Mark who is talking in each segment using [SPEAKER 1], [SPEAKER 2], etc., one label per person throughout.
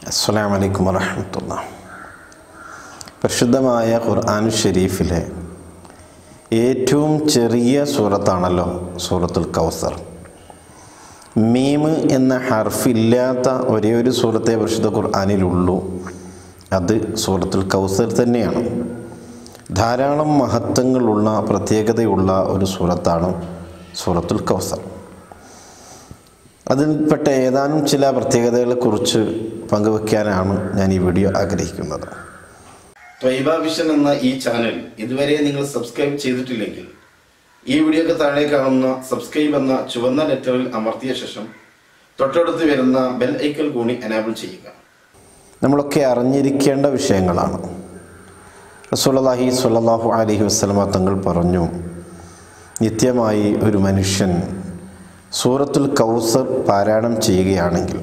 [SPEAKER 1] അസ്സാം വലൈക്കും വറഹമത്തുള്ള പരിശുദ്ധമായ ഖുർആൻ ഷരീഫിലെ ഏറ്റവും ചെറിയ സൂറത്താണല്ലോ സൂറത്തുൽ കൗസർ മീമ് എന്ന ഹർഫില്ലാത്ത ഒരേ ഒരു സൂറത്തെ പരിശുദ്ധ ഖുർആാനിലുള്ളൂ അത് സൂറത്തുൽ കൗസർ തന്നെയാണ് ധാരാളം മഹത്വങ്ങളുള്ള പ്രത്യേകതയുള്ള ഒരു സൂറത്താണ് സൂറത്തുൽ കൗസർ അതിൽപ്പെട്ട ഏതാനും ചില പ്രത്യേകതകളെക്കുറിച്ച് പങ്കുവയ്ക്കാനാണ് ഞാൻ ഈ വീഡിയോ ആഗ്രഹിക്കുന്നത്
[SPEAKER 2] ത്വൈബ വിഷൻ എന്ന ഈ ചാനൽ ഇതുവരെ നിങ്ങൾ സബ്സ്ക്രൈബ് ചെയ്തിട്ടില്ലെങ്കിൽ ഈ വീഡിയോക്ക് താഴെ കാണുന്ന സബ്സ്ക്രൈബ് എന്ന ചുവന്ന ലെറ്ററിൽ അമർത്തിയ ശേഷം തൊട്ടടുത്ത് വരുന്ന ബെൽ ഐക്കൽ കൂടി എനാബിൾ ചെയ്യുക
[SPEAKER 1] നമ്മളൊക്കെ അറിഞ്ഞിരിക്കേണ്ട വിഷയങ്ങളാണ് റസൂലുള്ളാഹി സ്വല്ലല്ലാഹു അലൈഹി വസല്ലമ തങ്ങൾ പറഞ്ഞു നിത്യമായി ഒരു മനുഷ്യൻ സൂറത്തുൽ കൗസർ പാരായണം ചെയ്യുകയാണെങ്കിൽ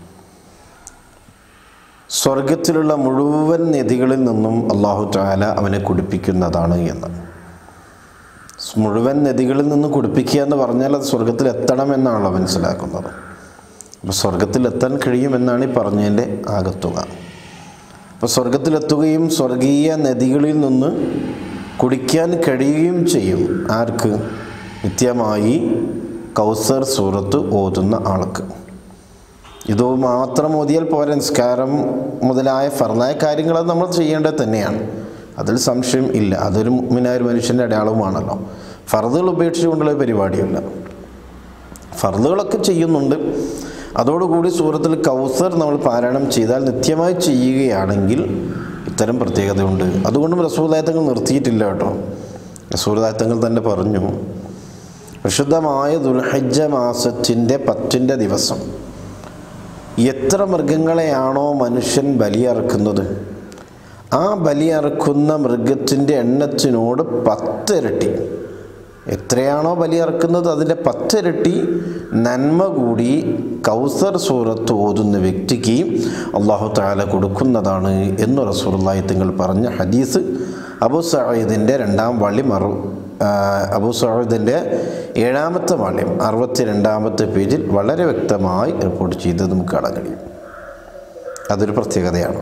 [SPEAKER 1] സ്വർഗത്തിലുള്ള മുഴുവൻ നിധികളിൽ നിന്നും അള്ളാഹു താല അവനെ കുടിപ്പിക്കുന്നതാണ് എന്ന് മുഴുവൻ നദികളിൽ നിന്ന് കുടിപ്പിക്കുക എന്ന് പറഞ്ഞാൽ അത് സ്വർഗത്തിൽ എത്തണമെന്നാണല്ലോ മനസ്സിലാക്കുന്നത് അപ്പോൾ സ്വർഗത്തിലെത്താൻ കഴിയുമെന്നാണ് ഈ പറഞ്ഞതിൻ്റെ ആകത്തുക അപ്പോൾ സ്വർഗത്തിലെത്തുകയും സ്വർഗീയ നദികളിൽ നിന്ന് കുടിക്കാൻ കഴിയുകയും ചെയ്യും ആർക്ക് നിത്യമായി കൗസർ സൂറത്ത് ഓതുന്ന ആൾക്ക് ഇത് മാത്രം ഓതിയാൽ പോരാ നിസ്കാരം മുതലായ ഫർദായ കാര്യങ്ങൾ അത് നമ്മൾ ചെയ്യേണ്ടത് തന്നെയാണ് അതിൽ സംശയം ഇല്ല അതൊരു മുഗ്മിനായ ഒരു മനുഷ്യൻ്റെ അടയാളവുമാണല്ലോ ഫർദുകൾ ഉപേക്ഷിച്ചുകൊണ്ടുള്ള പരിപാടിയല്ല ഫർദുകളൊക്കെ ചെയ്യുന്നുണ്ട് അതോടുകൂടി സൂറത്തിൽ കൗസർ നമ്മൾ പാരായണം ചെയ്താൽ നിത്യമായി ചെയ്യുകയാണെങ്കിൽ ഇത്തരം പ്രത്യേകതയുണ്ട് അതുകൊണ്ടും റസൂദായത്തങ്ങൾ നിർത്തിയിട്ടില്ല കേട്ടോ റസൂദായത്തങ്ങൾ തന്നെ പറഞ്ഞു വിശുദ്ധമായ ദുൽഹജ്ജ മാസത്തിൻ്റെ പത്തിൻ്റെ ദിവസം എത്ര മൃഗങ്ങളെയാണോ മനുഷ്യൻ ബലിയറക്കുന്നത് ആ ബലിയറക്കുന്ന മൃഗത്തിൻ്റെ എണ്ണത്തിനോട് പത്തിരട്ടി എത്രയാണോ ബലിയറക്കുന്നത് അതിൻ്റെ പത്തിരട്ടി നന്മ കൂടി കൗസർ സൂറത്ത് ഓതുന്ന വ്യക്തിക്ക് അള്ളാഹു താല കൊടുക്കുന്നതാണ് എന്ന് റസൂർലായി നിങ്ങൾ പറഞ്ഞ ഹദീസ് അബു സയ്യിദിൻ്റെ രണ്ടാം വള്ളി മറു അബു സയ്യിദിൻ്റെ ഏഴാമത്തെ വാള്യം അറുപത്തി രണ്ടാമത്തെ പേജിൽ വളരെ വ്യക്തമായി റിപ്പോർട്ട് ചെയ്തത് നമുക്ക് കാണാൻ കഴിയും അതൊരു പ്രത്യേകതയാണ്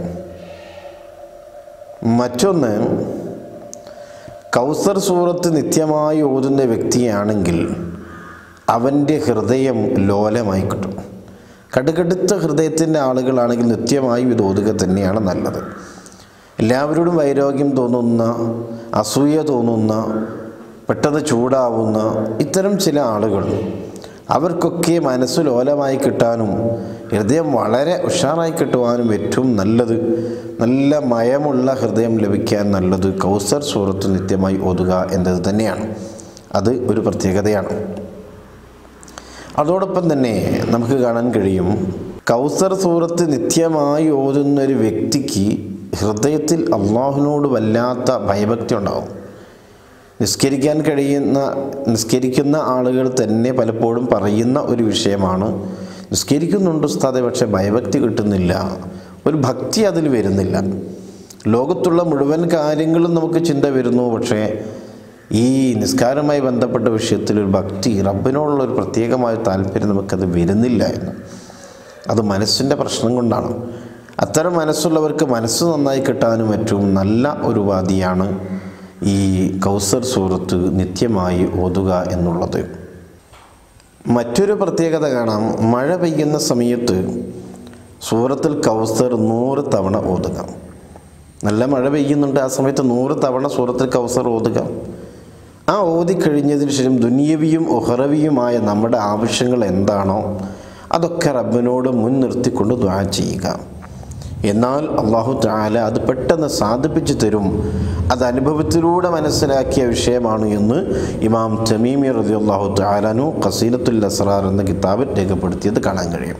[SPEAKER 1] മറ്റൊന്ന് കൗസർ സൂറത്ത് നിത്യമായി ഓതുന്ന വ്യക്തിയാണെങ്കിൽ അവൻ്റെ ഹൃദയം ലോലമായി കിട്ടും കടുകടുത്ത ഹൃദയത്തിൻ്റെ ആളുകളാണെങ്കിൽ നിത്യമായി ഇത് ഓതുക തന്നെയാണ് നല്ലത് എല്ലാവരോടും വൈരോഗ്യം തോന്നുന്ന അസൂയ തോന്നുന്ന പെട്ടെന്ന് ചൂടാവുന്ന ഇത്തരം ചില ആളുകൾ അവർക്കൊക്കെ മനസ്സ് ലോലമായി കിട്ടാനും ഹൃദയം വളരെ ഉഷാറായി കിട്ടുവാനും ഏറ്റവും നല്ലത് നല്ല മയമുള്ള ഹൃദയം ലഭിക്കാൻ നല്ലത് കൗസർ സൂറത്ത് നിത്യമായി ഓതുക എന്നത് തന്നെയാണ് അത് ഒരു പ്രത്യേകതയാണ് അതോടൊപ്പം തന്നെ നമുക്ക് കാണാൻ കഴിയും കൗസർ സൂറത്ത് നിത്യമായി ഓതുന്ന ഒരു വ്യക്തിക്ക് ഹൃദയത്തിൽ അള്ളാഹുവിനോട് വല്ലാത്ത ഭയഭക്തി ഉണ്ടാകും നിസ്കരിക്കാൻ കഴിയുന്ന നിസ്കരിക്കുന്ന ആളുകൾ തന്നെ പലപ്പോഴും പറയുന്ന ഒരു വിഷയമാണ് നിസ്കരിക്കുന്നുണ്ട് ഉസ്താദെ പക്ഷേ ഭയഭക്തി കിട്ടുന്നില്ല ഒരു ഭക്തി അതിൽ വരുന്നില്ല ലോകത്തുള്ള മുഴുവൻ കാര്യങ്ങളും നമുക്ക് ചിന്ത വരുന്നു പക്ഷേ ഈ നിസ്കാരവുമായി ബന്ധപ്പെട്ട വിഷയത്തിൽ ഒരു ഭക്തി റബ്ബിനോടുള്ള ഒരു പ്രത്യേകമായ താല്പര്യം നമുക്കത് വരുന്നില്ല എന്ന് അത് മനസ്സിൻ്റെ പ്രശ്നം കൊണ്ടാണ് അത്തരം മനസ്സുള്ളവർക്ക് മനസ്സ് നന്നായി കിട്ടാനും ഏറ്റവും നല്ല ഒരു ഉപാധിയാണ് ഈ കൗസർ സൂറത്ത് നിത്യമായി ഓതുക എന്നുള്ളത് മറ്റൊരു പ്രത്യേകത കാണാം മഴ പെയ്യുന്ന സമയത്ത് സൂറത്തിൽ കൗസർ നൂറ് തവണ ഓതുക നല്ല മഴ പെയ്യുന്നുണ്ട് ആ സമയത്ത് നൂറ് തവണ സൂറത്തിൽ കൗസർ ഓതുക ആ ഓതി കഴിഞ്ഞതിന് ശേഷം ദുനിയവിയും ഒഹറവിയുമായ നമ്മുടെ ആവശ്യങ്ങൾ എന്താണോ അതൊക്കെ റബ്ബിനോട് മുൻനിർത്തിക്കൊണ്ട് ദ്വാ ചെയ്യുക എന്നാൽ അള്ളാഹു താല അത് പെട്ടെന്ന് സാധിപ്പിച്ചു തരും അത് അനുഭവത്തിലൂടെ മനസ്സിലാക്കിയ വിഷയമാണ് എന്ന് ഇമാം തമീമി റതി അള്ളാഹു താലാനു ഖസീനത്തുൽ അസ്രാർ എന്ന കിതാബിൽ രേഖപ്പെടുത്തിയത് കാണാൻ കഴിയും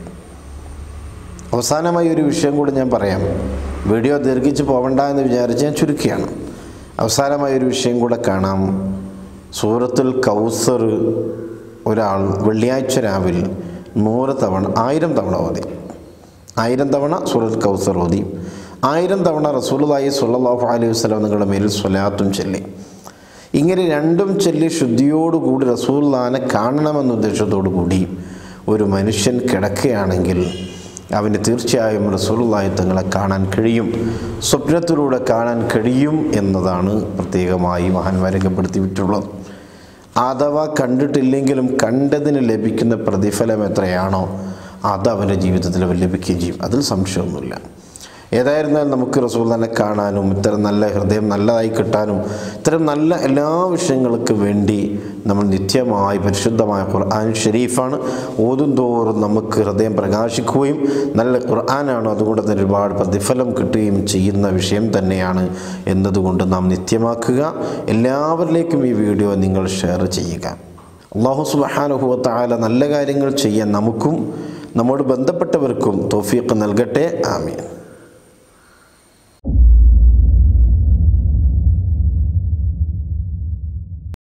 [SPEAKER 1] അവസാനമായി ഒരു വിഷയം കൂടി ഞാൻ പറയാം വീഡിയോ ദീർഘിച്ച് പോകണ്ട എന്ന് വിചാരിച്ച് ഞാൻ ചുരുക്കിയാണ് അവസാനമായ ഒരു വിഷയം കൂടെ കാണാം സൂറത്തുൽ കൗസർ ഒരാൾ വെള്ളിയാഴ്ച രാവിലെ നൂറ് തവണ ആയിരം തവണ ഓതി ആയിരം തവണ സൂറത്ത് കൗസർ ഓതി ആയിരം തവണ റസൂലുള്ളാഹി സ്വല്ലല്ലാഹു അലൈഹി വസല്ലം നിങ്ങളുടെ മേലിൽ സ്വലാത്തും ചൊല്ലി ഇങ്ങനെ രണ്ടും ചൊല്ലി ശുദ്ധിയോടുകൂടി റസൂല്ലാനെ കാണണമെന്ന ഉദ്ദേശത്തോടു കൂടി ഒരു മനുഷ്യൻ കിടക്കുകയാണെങ്കിൽ അവന് തീർച്ചയായും റസൂലുള്ളാഹി തങ്ങളെ കാണാൻ കഴിയും സ്വപ്നത്തിലൂടെ കാണാൻ കഴിയും എന്നതാണ് പ്രത്യേകമായി മഹാന്മാർ രേഖപ്പെടുത്തിയിട്ടുള്ളത് അഥവാ കണ്ടിട്ടില്ലെങ്കിലും കണ്ടതിന് ലഭിക്കുന്ന പ്രതിഫലം എത്രയാണോ അത് അവൻ്റെ ജീവിതത്തിൽ അവൻ ലഭിക്കുകയും ചെയ്യും അതിൽ സംശയമൊന്നുമില്ല ഏതായിരുന്നാലും നമുക്ക് റസൂലിനെ കാണാനും ഇത്തരം നല്ല ഹൃദയം നല്ലതായി കിട്ടാനും ഇത്തരം നല്ല എല്ലാ വിഷയങ്ങൾക്ക് വേണ്ടി നമ്മൾ നിത്യമായി പരിശുദ്ധമായ ഖുർആൻ ഷരീഫാണ് ഓതും തോറും നമുക്ക് ഹൃദയം പ്രകാശിക്കുകയും നല്ല ഖുർആനാണ് അതുകൊണ്ട് തന്നെ ഒരുപാട് പ്രതിഫലം കിട്ടുകയും ചെയ്യുന്ന വിഷയം തന്നെയാണ് എന്നതുകൊണ്ട് നാം നിത്യമാക്കുക എല്ലാവരിലേക്കും ഈ വീഡിയോ നിങ്ങൾ ഷെയർ ചെയ്യുക അള്ളാഹു സുബഹാനുഭവത്തായ നല്ല കാര്യങ്ങൾ ചെയ്യാൻ നമുക്കും നമ്മോട് ബന്ധപ്പെട്ടവർക്കും തോഫീക്ക് നൽകട്ടെ ആമീൻ